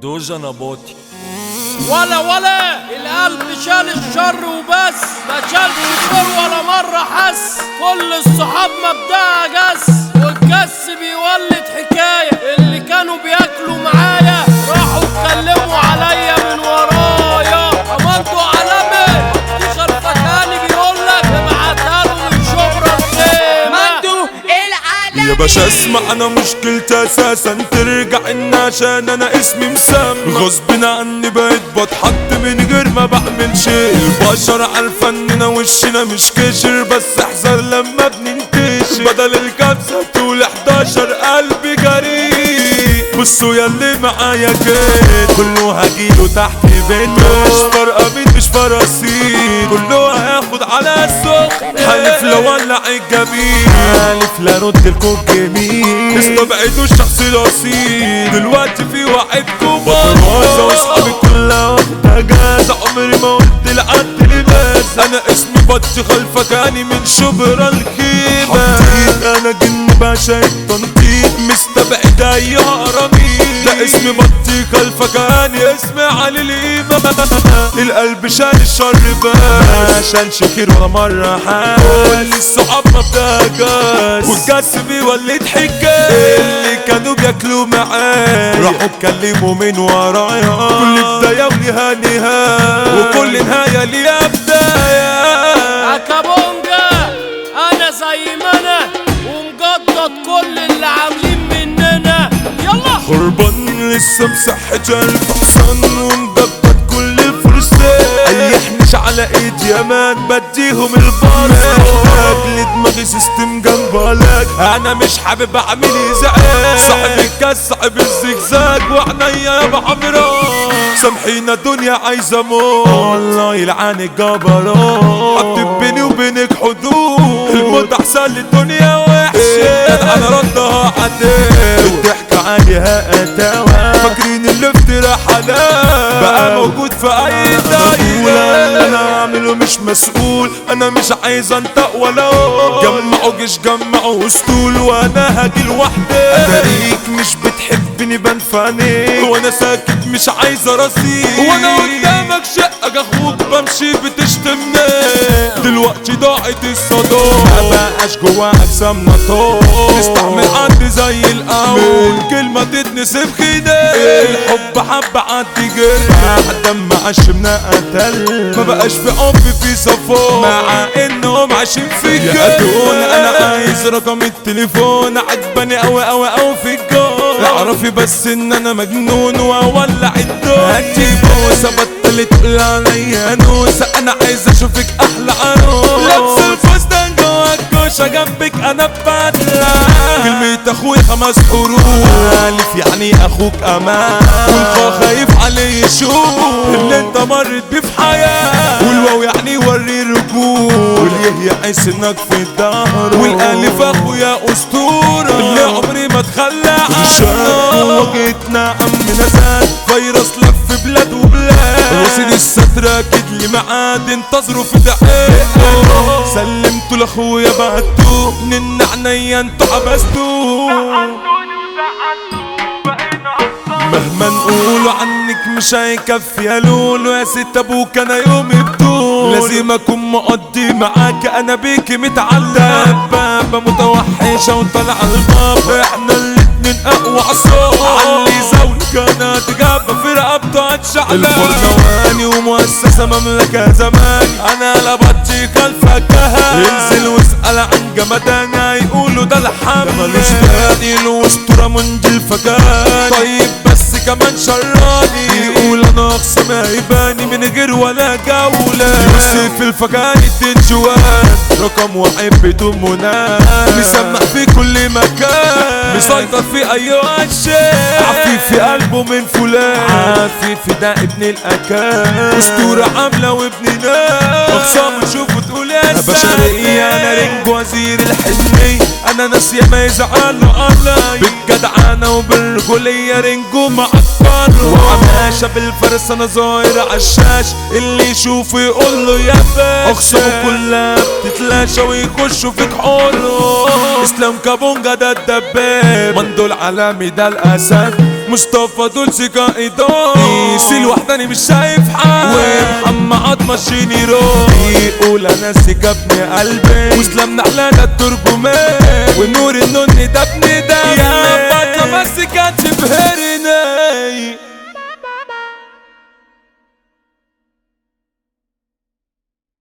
دوجا نباطي ولا ولا القلب شال الشر وبس ما شالش خير ولا مرة حس كل الصحاب مبدأها جس والجس بيولد حكاية اللي كانوا بياكلوا معايا راحوا اتكلموا عليا من ورايا امانتوا علامة دي خلفكاني بيقولك ابعتها له من شبرا الخيمة مندو العالم يا باشا اسمع انا مشكلتي اساسا ترجع ان عشان انا اسمي مسمى غصب عني بقيت بتحط من غير ما بعمل شيء البشر عارفه اننا وشنا مش كشر بس احذر لما بننتشر بدل الكبسه تقول 11 قلبي جريء بصوا يا اللي معايا كده كله هجيله تحت بيته مش فارقه مين مش فراسيل كله هياخد على السخن حلف لو ولع الجميل حلف لا رد لكم جميل استبعدوا الشخص الاصيل دلوقتي في واحد كبار واصحابي كلها واخده جاز عمري ما قلت لحد لباس انا اسمي بطي خلفكاني من شبرا الخيمه انا جن باشا التنطيط مستبعد اي هرمي ده اسمي بطي خلفكاني اسمي علي القيمه القلب شال الشر بقى شال شكير ولا مره حال الصحاب ما بتهجاش والجس بيولد حكايه اللي كانوا بياكلوا معايا راحوا اتكلموا من ورايا كل بدايه وليها نهايه وكل نهايه ليها بدايه اكابونجا انا زي ما انا ومجدد كل اللي عاملين مننا يلا خربان لسه مسحج الف حصان ومدبت كل فرسان ايحنش على ايدي يا مان بديهم البار اجل دماغي سيستم جنبالك انا مش حابب اعمل ازعاج صاحب الكاس صاحب الزجزاج وعنيا يا بعمران سامحينا الدنيا عايزه موت والله يلعن الجبروت حط بيني وبينك حدود الموت احسن للدنيا وحشه انا ردها عداوة الضحك عليها قتاوة فاكرين اللي افترى حلال بقى موجود في اي دايرة انا اعمله مش مسؤول انا مش عايز انطق ولا أقول. جمعوا جيش جمعوا اسطول وانا هاجي لوحدي اتاريك مش بتحبني بنفاني وانا ساكت مش عايز اراسيك وانا قدامك شقك اخوك بمشي بتشتمني دلوقتي ضاعت الصداقة ما بقاش جوا اجسامنا طاق نستحمل عندي زي الاول من كلمة تتنسب كده الحب حب عدي جرح دم عشمنا قتل ما بقاش في حب في صفاء مع انهم عايشين في يا ادون انا عايز رقم التليفون عجباني اوي اوي اوي في الجو اعرفي بس ان انا مجنون واولع الدنيا هاتي بوسه بطلت تقول عليا نوسه انا عايز اشوفك احلى عروس لابسه الفستان جوا الكوشه جنبك انا ببدله كلمة اخوي خمس حروف الف يعني اخوك امان والخا خايف عليه يشوف اللي انت مرت بيه في حياه والواو يعني وري الرجول واليه يحس انك في الدهر والالف اخويا اسطوره اللي عمري ما اتخلى عنه وجهتنا امنا زاد فيروس لف بلاد وبلاد وسيد الستر اكيد لي ميعاد انتظروا في دقيقه سلمتوا لاخويا بعتوه من عينيا انتوا حبستوه مهما نقولوا عنك مش هيكفي يا لولو يا ست ابوك انا يومي بطول لازم اكون مقضي معاك انا بيك متعلق بابا متوحشة وطلع الباب احنا الاتنين اقوى عصام علي زولك انا تجابة في رقبته هتشعلق البرنواني ومؤسسة مملكة زمان انا لبطي خلفك انزل واسأل عن جمدان هيقولوا ده الحمل ده ملوش تاني الاسطورة منجي الفجان طيب بس كمان شراني يقول انا اقسم هيباني من غير ولا جولة يوسف الفجاني التنجوان رقم واحد بدون منام مسمع في كل مكان مسيطر في اي شيء عفيف في قلبه من فلان عفيف ده ابن الاكان اسطورة عاملة وابن ناس اقسام تشوف وتقول يا بشرية انا رنج وزير الحلمية انا ناس يا ما يزعلوا علي بالجدعانة وبالرجولية رنجو معطر وعماشة بالفرس انا ظاهر عالشاش اللي يشوفه يقول له يا باش اخصامه كلها بتتلاشى ويخشوا في كحوله اسلام كابونجا ده الدباب مندو العالمي ده الاسد مصطفى دول سيكا ايدان سيل وحداني مش شايف حد ومحمد ماشيني روح يقول انا سيكا ابن قلبي واسلام نحلة ده الترجمان ونور النون ده ابن ده